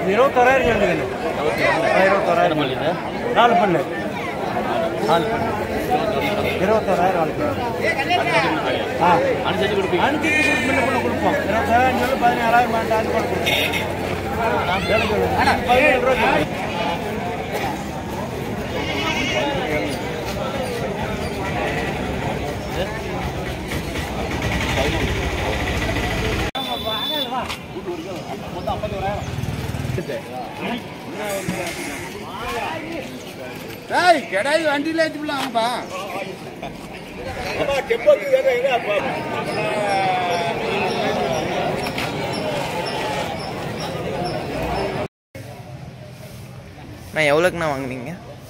இது இருபத்தோராயிரம் சொல்லுங்க இருபத்தோராயிரம் இது நாலு பல்லு நாலு பல்லு இருபத்தோராயிரம் வாழ்க்கை ஆ அனுசரிச்சு கொடுப்பீங்க அனுப்பிச்சு முன்ன பண்ண கொடுப்போம் இருபத்தோராயிரம் சொல்லி பதினாறாயிரம் வேண்டாம் கூட கொடுப்போம் நான் வேலை சொல்லுவேன் பதினேழு ரூபா சொல்லுவேன் ஏய் கிடையாது வண்டியில ஏற்றிடலாம்ப்பா நான் எவ்வளோக்குண்ணா வாங்குனீங்க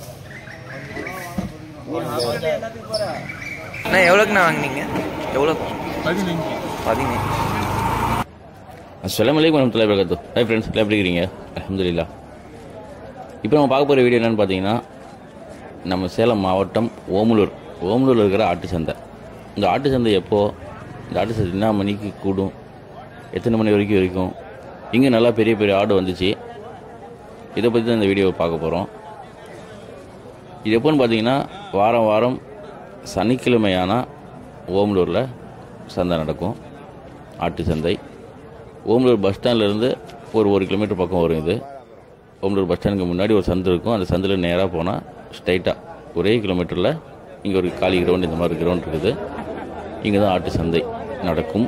அண்ணா எவ்வளோக்குண்ணா வாங்குனீங்க எவ்வளோ பதினஞ்சு அஸ்ஸலாமு அலைக்கும் வரமத்துல்லாஹி வபரகாத்துஹ் ஹை ஃப்ரெண்ட்ஸ் எல்லாம் எப்படி இருக்கிறீங்க அல்ஹம்துலில்லாஹ் இப்போ நம்ம பார்க்க போகிற வீடியோ என்னென்னு பார்த்தீங்கன்னா நம்ம சேலம் மாவட்டம் ஓமலூர் ஓமலூரில் இருக்கிற ஆட்டு சந்தை இந்த ஆட்டு சந்தை எப்போ இந்த ஆட்டு சந்தை என்ன மணிக்கு கூடும் எத்தனை மணி வரைக்கும் இருக்கும் இங்கே நல்லா பெரிய பெரிய ஆடு வந்துச்சு இதை பற்றி தான் இந்த வீடியோவை பார்க்க போகிறோம் இது எப்போன்னு பார்த்தீங்கன்னா வாரம் வாரம் சனிக்கிழமையான ஓமலூரில் சந்தை நடக்கும் ஆட்டு சந்தை ஓமலூர் பஸ் ஸ்டாண்ட்லேருந்து ஒரு ஒரு கிலோமீட்டர் பக்கம் வரும் இது ஓமலூர் பஸ் ஸ்டாண்டுக்கு முன்னாடி ஒரு சந்து இருக்கும் அந்த சந்தில் நேராக போனால் ஸ்ட்ரைட்டாக ஒரே கிலோமீட்டரில் இங்கே ஒரு காலி கிரவுண்ட் இந்த மாதிரி கிரவுண்ட் இருக்குது இங்கே தான் ஆட்டு சந்தை நடக்கும்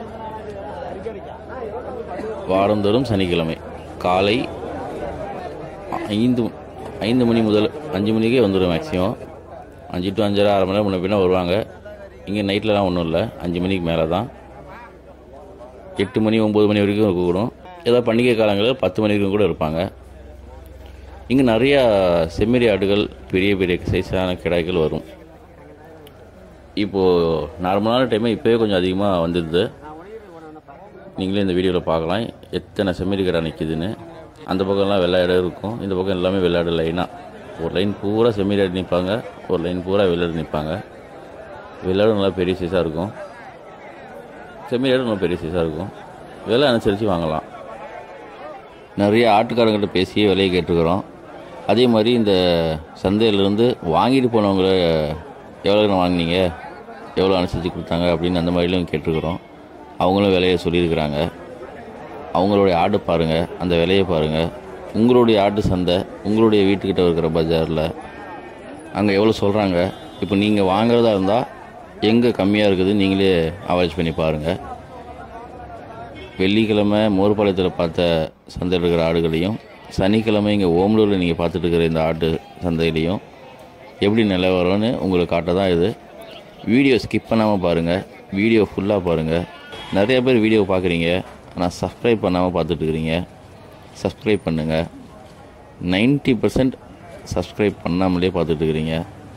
வாரந்தோறும் சனிக்கிழமை காலை ஐந்து ஐந்து மணி முதல் அஞ்சு மணிக்கே வந்துடும் மேக்ஸிமம் அஞ்சு டு அஞ்சரை அரை மணி நேரம் முன்ன பின்ன வருவாங்க இங்கே நைட்லலாம் ஒன்றும் இல்லை அஞ்சு மணிக்கு மேலே தான் எட்டு மணி ஒம்பது மணி வரைக்கும் இருக்கக்கூடும் ஏதாவது பண்டிகை காலங்களில் பத்து மணி வரைக்கும் கூட இருப்பாங்க இங்கே நிறையா செம்மறி ஆடுகள் பெரிய பெரிய சைஸான கிடாய்கள் வரும் இப்போது நார்மலான டைமே இப்போவே கொஞ்சம் அதிகமாக வந்துடுது நீங்களே இந்த வீடியோவில் பார்க்கலாம் எத்தனை செம்மறி கடை நிற்கிதுன்னு அந்த பக்கம்லாம் வெள்ளாடு இருக்கும் இந்த பக்கம் எல்லாமே வெள்ளாடு லைனாக ஒரு லைன் பூரா செம்மறி ஆடு நிற்பாங்க ஒரு லைன் பூரா வெள்ளாடு நிற்பாங்க வெள்ளாடு நல்லா பெரிய சைஸாக இருக்கும் செம்மறி ஆடு நல்லா பெரிய சைஸாக இருக்கும் விலை அனுசரித்து வாங்கலாம் நிறைய ஆட்டுக்காரங்கிட்ட பேசி விலையை கேட்டுருக்குறோம் அதே மாதிரி இந்த சந்தையிலேருந்து வாங்கிட்டு போனவங்கள எவ்வளோ வாங்கினீங்க எவ்வளோ அனுசரித்து கொடுத்தாங்க அப்படின்னு அந்த மாதிரிலாம் கேட்டிருக்கிறோம் அவங்களும் விலையை சொல்லியிருக்கிறாங்க அவங்களுடைய ஆடு பாருங்கள் அந்த விலையை பாருங்கள் உங்களுடைய ஆட்டு சந்தை உங்களுடைய வீட்டுக்கிட்ட இருக்கிற பஜாரில் அங்கே எவ்வளோ சொல்கிறாங்க இப்போ நீங்கள் வாங்குறதா இருந்தால் எங்கே கம்மியாக இருக்குது நீங்களே அவரேஜ் பண்ணி பாருங்கள் வெள்ளிக்கிழமை மோர்பாளையத்தில் பார்த்த சந்தையில் இருக்கிற ஆடுகளையும் சனிக்கிழமை இங்கே ஓமலூரில் நீங்கள் பார்த்துட்டு இருக்கிற இந்த ஆட்டு சந்தையிலையும் எப்படி நிலவரம்னு உங்களுக்கு காட்ட தான் இது வீடியோ ஸ்கிப் பண்ணாமல் பாருங்கள் வீடியோ ஃபுல்லாக பாருங்கள் நிறைய பேர் வீடியோ பார்க்குறீங்க ஆனால் சப்ஸ்கிரைப் பண்ணாமல் பார்த்துட்டு இருக்கிறீங்க சப்ஸ்கிரைப் பண்ணுங்கள் 90% பர்சன்ட் சப்ஸ்கிரைப் பண்ணாமலே பார்த்துட்டு இருக்கிறீங்க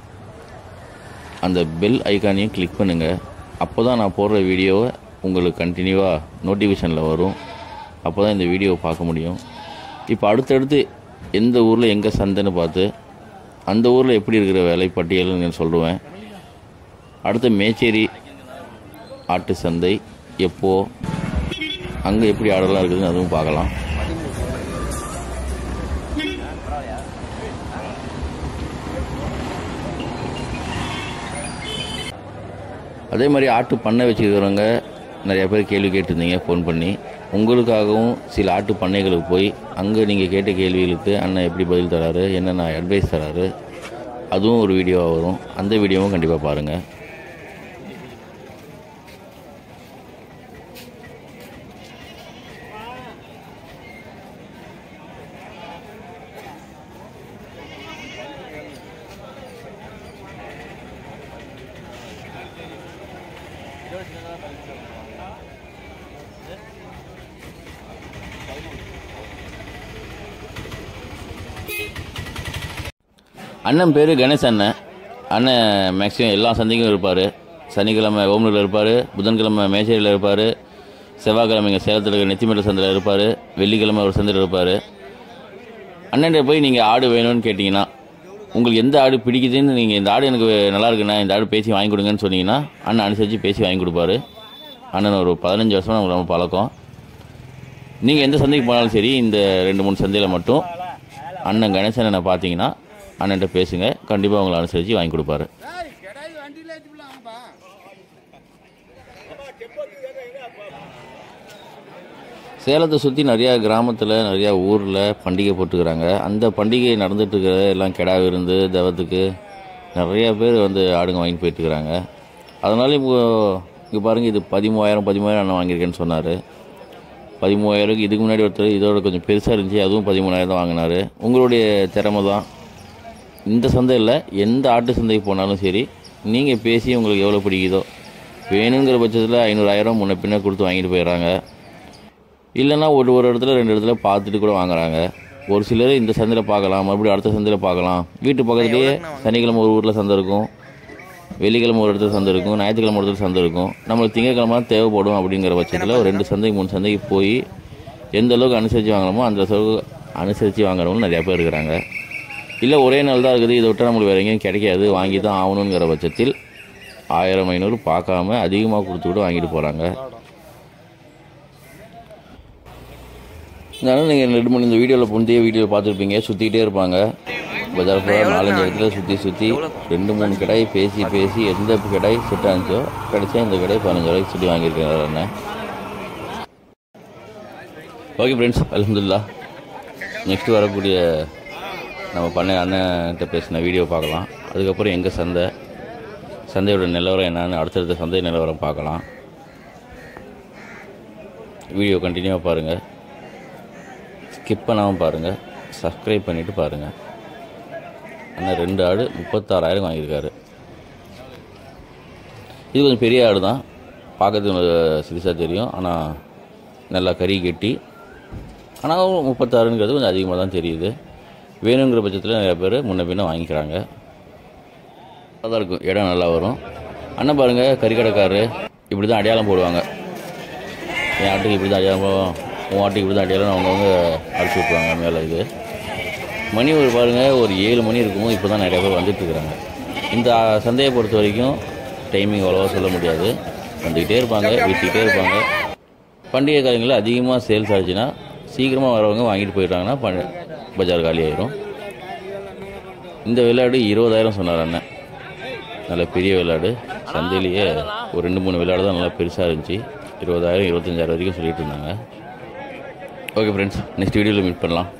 அந்த பெல் ஐக்கானையும் கிளிக் பண்ணுங்கள் அப்போ தான் நான் போடுற வீடியோவை உங்களுக்கு கண்டினியூவாக நோட்டிஃபிகேஷனில் வரும் அப்போ தான் இந்த வீடியோவை பார்க்க முடியும் இப்போ அடுத்தடுத்து எந்த ஊரில் எங்கே சந்தைன்னு பார்த்து அந்த ஊரில் எப்படி இருக்கிற விலை பட்டியல்னு நான் சொல்லுவேன் அடுத்து மேச்சேரி ஆட்டு சந்தை எப்போ அங்கே எப்படி ஆடெல்லாம் இருக்குதுன்னு அதுவும் பார்க்கலாம் அதே மாதிரி ஆட்டு பண்ணை வச்சுக்கிறவங்க நிறைய பேர் கேள்வி கேட்டிருந்தீங்க ஃபோன் பண்ணி உங்களுக்காகவும் சில ஆட்டு பண்ணைகளுக்கு போய் அங்கே நீங்கள் கேட்ட கேள்விகளுக்கு அண்ணன் எப்படி பதில் தராரு என்னென்ன அட்வைஸ் தராரு அதுவும் ஒரு வீடியோவாக வரும் அந்த வீடியோவும் கண்டிப்பாக பாருங்கள் அண்ணன் பேர் கணேஷ் அண்ணன் அண்ணன் மேக்ஸிமம் எல்லா சந்தைக்கும் இருப்பார் சனிக்கிழமை ஓமலூரில் இருப்பார் புதன்கிழமை மேச்சேரியில் இருப்பார் செவ்வாய்க்கிழமை இங்கே சேலத்தில் இருக்கிற நெத்திமேட்டல் சந்தையில் இருப்பார் வெள்ளிக்கிழமை ஒரு சந்தையில் இருப்பார் அண்ணன்ட்ட போய் நீங்கள் ஆடு வேணும்னு கேட்டிங்கன்னா உங்களுக்கு எந்த ஆடு பிடிக்குதுன்னு நீங்கள் இந்த ஆடு எனக்கு நல்லா இருக்குண்ணா இந்த ஆடு பேசி வாங்கி கொடுங்கன்னு சொன்னீங்கன்னா அண்ணன் அனுசரித்து பேசி வாங்கி கொடுப்பாரு அண்ணன் ஒரு பதினஞ்சு வருஷமாக நமக்கு ரொம்ப பழக்கம் நீங்கள் எந்த சந்தைக்கு போனாலும் சரி இந்த ரெண்டு மூணு சந்தையில் மட்டும் அண்ணன் கணேசன் அண்ணனை பார்த்தீங்கன்னா அண்ணன்ட்ட பேசுங்க கண்டிப்பாக உங்களை அனுசரித்து வாங்கி கொடுப்பாரு ஏய் கிடையாது வண்டியில் ஏற்றிக்கலாம் வாங்கப்பா சேலத்தை சுற்றி நிறையா கிராமத்தில் நிறையா ஊரில் பண்டிகை போட்டுக்கிறாங்க அந்த பண்டிகை நடந்துட்டு இருக்கிற எல்லாம் கிடா விருந்து தவத்துக்கு நிறைய பேர் வந்து ஆடுங்க வாங்கிட்டு போயிட்டுருக்குறாங்க அதனால இப்போ இங்கே பாருங்கள் இது பதிமூவாயிரம் பதிமூவாயிரம் அண்ணன் வாங்கியிருக்கேன்னு சொன்னார் பதிமூவாயிரம் இதுக்கு முன்னாடி ஒருத்தர் இதோட கொஞ்சம் பெருசாக இருந்துச்சு அதுவும் பதிமூணாயிரம் தான் வாங்கினார் உங்களுடைய திறமை தான் இந்த சந்தையில் எந்த ஆட்டு சந்தைக்கு போனாலும் சரி நீங்கள் பேசி உங்களுக்கு எவ்வளோ பிடிக்குதோ வேணுங்கிற பட்சத்தில் ஐநூறாயிரம் முன்ன பின்ன கொடுத்து வாங்கிட்டு போயிடுறாங்க இல்லைன்னா ஒரு ஒரு இடத்துல ரெண்டு இடத்துல பார்த்துட்டு கூட வாங்குறாங்க ஒரு சிலர் இந்த சந்தையில் பார்க்கலாம் மறுபடியும் அடுத்த சந்தையில் பார்க்கலாம் வீட்டு பக்கத்துலேயே சனிக்கிழமை ஒரு ஊரில் சந்தை இருக்கும் வெள்ளிக்கிழமை ஒரு இடத்துல சந்தை இருக்கும் ஞாயிற்றுக்கிழமை ஒரு இடத்துல சந்தை இருக்கும் நம்மளுக்கு திங்கக்கிழமை தேவைப்படும் அப்படிங்கிற பட்சத்தில் ஒரு ரெண்டு சந்தைக்கு மூணு சந்தைக்கு போய் எந்த அளவுக்கு அனுசரித்து வாங்குறோமோ அந்த அளவுக்கு அனுசரித்து வாங்குறவங்க நிறையா பேர் இருக்கிறாங்க இல்லை ஒரே நாள் தான் இருக்குது இதை விட்டால் நம்மளுக்கு வேறு எங்கேயும் கிடைக்காது வாங்கி தான் ஆகணுங்கிற பட்சத்தில் ஆயிரம் ஐநூறு பார்க்காம அதிகமாக கொடுத்து கூட வாங்கிட்டு போகிறாங்க அதனால நீங்கள் ரெண்டு மூணு இந்த வீடியோவில் முந்தைய வீடியோ பார்த்துருப்பீங்க சுற்றிக்கிட்டே இருப்பாங்க பஜார் ஃபுல்லாக நாலஞ்சு இடத்துல சுற்றி சுற்றி ரெண்டு மூணு கடாய் பேசி பேசி எந்த கடாய் செட் ஆனிச்சோ கிடைச்சா இந்த கடாய் பதினஞ்சு ரூபாய்க்கு சுற்றி வாங்கியிருக்காரு அண்ணன் ஓகே ஃப்ரெண்ட்ஸ் அலமதுல்லா நெக்ஸ்ட் வரக்கூடிய நம்ம பண்ண அண்ணன்கிட்ட பேசின வீடியோ பார்க்கலாம் அதுக்கப்புறம் எங்கள் சந்தை சந்தையோட நிலவரம் என்னன்னு அடுத்தடுத்த சந்தை நிலவரம் பார்க்கலாம் வீடியோ கண்டினியூவாக பாருங்கள் ஸ்கிப் பண்ணாமல் பாருங்கள் சப்ஸ்கிரைப் பண்ணிவிட்டு பாருங்கள் ஆனால் ரெண்டு ஆடு முப்பத்தாறாயிரம் வாங்கியிருக்காரு இது கொஞ்சம் பெரிய ஆடு தான் பார்க்கறதுக்கு சிறுசாக தெரியும் ஆனால் நல்லா கறி கட்டி ஆனால் முப்பத்தாறுங்கிறது கொஞ்சம் அதிகமாக தான் தெரியுது வேணுங்கிற பட்சத்தில் நிறைய பேர் முன்ன பின்ன வாங்கிக்கிறாங்க நல்லா தான் இருக்கும் இடம் நல்லா வரும் அண்ணன் பாருங்கள் கறிக்கடைக்காரரு இப்படி தான் அடையாளம் போடுவாங்க என் ஆட்டுக்கு இப்படி தான் அடையாளம் போடுவோம் உன் ஆட்டுக்கு இப்படி தான் அடையாளம் அவங்கவுங்க அடிச்சு விட்ருவாங்க மேலே இது மணி ஒரு பாருங்கள் ஒரு ஏழு மணி இருக்கும் இப்போ தான் நிறைய பேர் வந்துட்டு இருக்கிறாங்க இந்த சந்தையை பொறுத்த வரைக்கும் டைமிங் அவ்வளோவா சொல்ல முடியாது வந்துக்கிட்டே இருப்பாங்க விற்றுக்கிட்டே இருப்பாங்க பண்டிகை காலங்களில் அதிகமாக சேல்ஸ் ஆச்சுன்னா சீக்கிரமாக வரவங்க வாங்கிட்டு போயிட்டாங்கன்னா ப பஜார் காலி ஆயிரும் இந்த விளையாடு இருபதாயிரம் சொன்னார் அண்ணன் நல்ல பெரிய விளையாடு சந்தையிலேயே ஒரு ரெண்டு மூணு விளையாடு தான் நல்லா பெருசாக இருந்துச்சு இருபதாயிரம் இருபத்தஞ்சாயிரம் வரைக்கும் சொல்லிட்டு இருந்தாங்க ஓகே ஃப்ரெண்ட்ஸ் நெக்ஸ்ட் வீடியோவில் மீட் பண்ணலாம்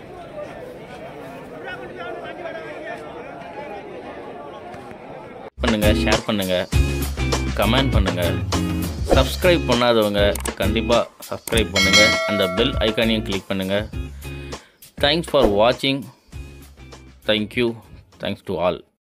பண்ணுங்க ஷேர் பண்ணுங்க கமெண்ட் பண்ணுங்க சப்ஸ்கிரைப் பண்ணாதவங்க கண்டிப்பாக சப்ஸ்கிரைப் பண்ணுங்க அந்த பெல் ஐக்கானையும் கிளிக் பண்ணுங்க தேங்க்ஸ் ஃபார் வாட்சிங் தேங்க்யூ தேங்க்ஸ் டு ஆல்